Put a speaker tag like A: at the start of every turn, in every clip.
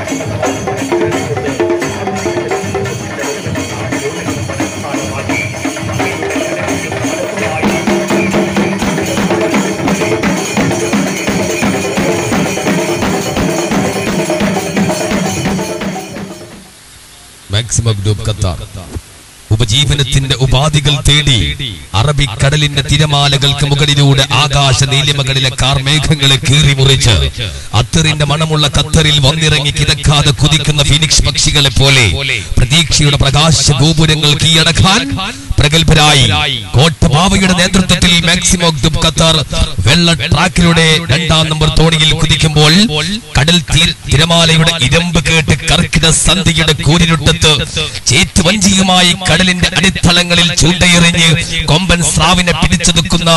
A: maximum group Qatar ഉപജീവനത്തിന്റെ ഉപാധികൾ തേടി അറബിക്കടലിന്റെ തിരമാലകൾക്ക് മുകളിലൂടെ ആകാശ നീലിമകളിലെ കാർമേഘങ്ങളെ കീറി മുറിച്ച് അത്തറിന്റെ മണമുള്ള ഖത്തറിൽ വന്നിറങ്ങി കിടക്കാതെ കുതിക്കുന്ന ഫിനിക്സ് പക്ഷികളെ പോലെ പ്രതീക്ഷയുടെ പ്രകാശ ഗോപുരങ്ങൾ കീഴടക്കാൻ പ്രഗത്ഭരായി കോട്ടബാവയുടെ നേതൃത്വത്തിൽ മാക്സിമോ ഗ്രൂപ്പ് ഖത്തർ വെള്ള ട്രാക്കിലൂടെ രണ്ടാം നമ്പർ തോണിയിൽ കുതിക്കുമ്പോൾ കടൽ തീ- തിരമാലയുടെ ഇരമ്പ് കേട്ട് കർക്കിട സന്ധിയുടെ കൂരിരുട്ടത്ത് ചേറ്റുവഞ്ചിയുമായി കടലിന്റെ അടിത്തളങ്ങളിൽ ചൂണ്ടയെറിഞ്ഞ് കൊമ്പൻ സ്രാവിനെ പിടിച്ചെടുക്കുന്ന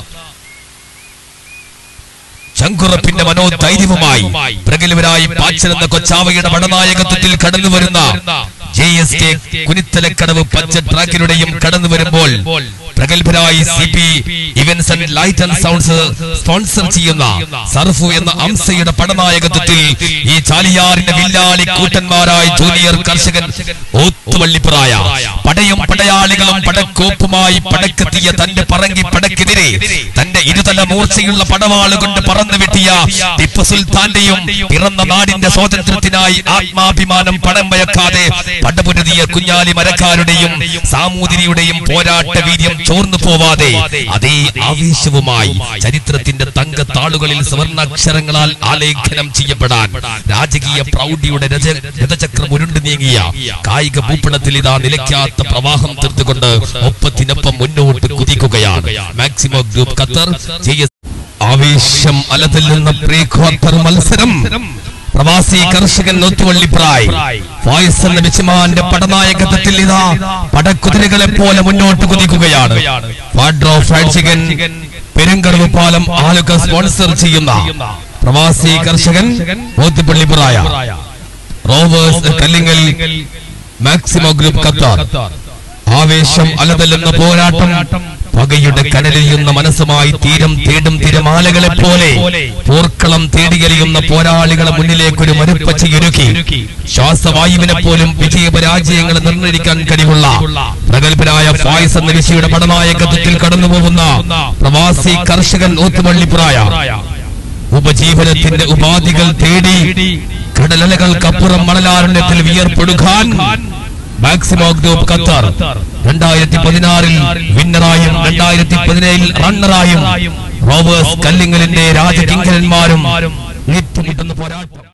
A: ശങ്കുറപ്പിന്റെ മനോധൈര്യവുമായി പ്രഗത്ഭരായി പാച്ചനെന്ന കൊച്ചാവയുടെ വടനായകത്വത്തിൽ കടന്നു വരുന്ന ജെ എസ് കെ കുനിത്തലക്കടവ് പച്ച ട്രാക്കിലൂടെയും കടന്നു വരുമ്പോൾ പ്രഗത്ഭരായി C P events and light and sounds sponsor ചെയ്യുന്ന സർഫു എന്ന അംസയുടെ പടനായകത്വത്തിൽ ഈ ചാലിയാറിന്റെ വില്ലാളി കൂട്ടന്മാരായ ജൂനിയർ കർഷകൻ ഓത്തുവള്ളിപ്രായ പടയും പടയാളികളും പടക്കോപ്പുമായി പടക്കെത്തിയ തന്റെ പറങ്കി പടക്കെതിരെ തന്റെ ഇരുതല മൂർച്ചയുള്ള പടവാള് കൊണ്ട് പറന്നു വെട്ടിയ ടിപ്പു സുൽത്താന്റെയും പിറന്ന നാടിന്റെ സ്വാതന്ത്ര്യത്തിനായി ആത്മാഭിമാനം പണം വയക്കാതെ പടപുരുതിയ കുഞ്ഞാലി മരക്കാരുടെയും സാമൂതിരിയുടെയും പോരാട്ട വീര്യം ചോർന്നു പോവാതെ അതേ ആവേശവുമായി ചരിത്രത്തിന്റെ തങ്കത്താളുകളിൽ സുവർണാക്ഷരങ്ങളാൽ ആലേഖനം ചെയ്യപ്പെടാൻ രാജകീയ പ്രൗഢിയുടെ രജ രഥചക്രം ഉരുണ്ടു നീങ്ങിയ കായിക ഭൂപടത്തിൽ ഇതാ നിലയ്ക്കാത്ത പ്രവാഹം തീർത്തുകൊണ്ട് ഒപ്പത്തിനൊപ്പം മുന്നോട്ട് കുതിക്കുകയാണ് Maximo group Qatar J S ആവേശം അലതല്ലുന്ന പ്രീ ക്വാർട്ടർ മത്സരം പ്രവാസി കർഷകൻ നൊത്തുവള്ളിപ്രായ് ഫായിസ് എന്ന ബിച്ചുമാന്റെ പടനായകത്വത്തിൽ ഇതാ പടക്കുതിരകളെ പോലെ മുന്നോട്ട് കുതിക്കുകയാണ് ഫാഡ്രോ ഫ്രൈഡ് ചിക്കൻ പെരുങ്കടവ് പാലം ആലുക സ്പോൺസർ ചെയ്യുന്ന പ്രവാസി കർഷകൻ ഓത്തുപള്ളിപ്രായ Rovers Kallingal Maximo group Qatar ആവേശം അലതല്ലുന്ന പോരാട്ടം പകയുടെ കനലിയുന്ന മനസ്സുമായി തീരം തേടും തിരമാലകളെ പോലെ പോർക്കളം തേടിയലിയുന്ന പോരാളികളെ മുന്നിലേക്കൊരു മരുപ്പച്ചയൊരുക്കി ശ്വാസവായുവിനെ പോലും വിജയപരാജയങ്ങളെ നിർണ്ണയിക്കാൻ കഴിവുള്ള പ്രഗത്ഭനായ ഫായിസ് എന്ന ഋഷിയുടെ പടനായകത്വത്തിൽ കടന്നുപോകുന്ന പ്രവാസി കർഷകൻ ഓത്തുപള്ളിപ്രായ ഉപജീവനത്തിന്റെ ഉപാധികൾ തേടി കടലലകൾക്കപ്പുറം മണലാരണ്യത്തിൽ വിയർപ്പെടുക്കാൻ മാക്സിമോ ഗ്രൂപ്പ് ഖത്തർ രണ്ടായിരത്തി പതിനാറിൽ വിന്നറായും രണ്ടായിരത്തി പതിനേഴിൽ റണ്ണറായും റോബേഴ്സ് കല്ലിങ്ങലിന്റെ രാജകിങ്കരന്മാരും ഏറ്റുമുട്ടുന്ന പോരാട്ടം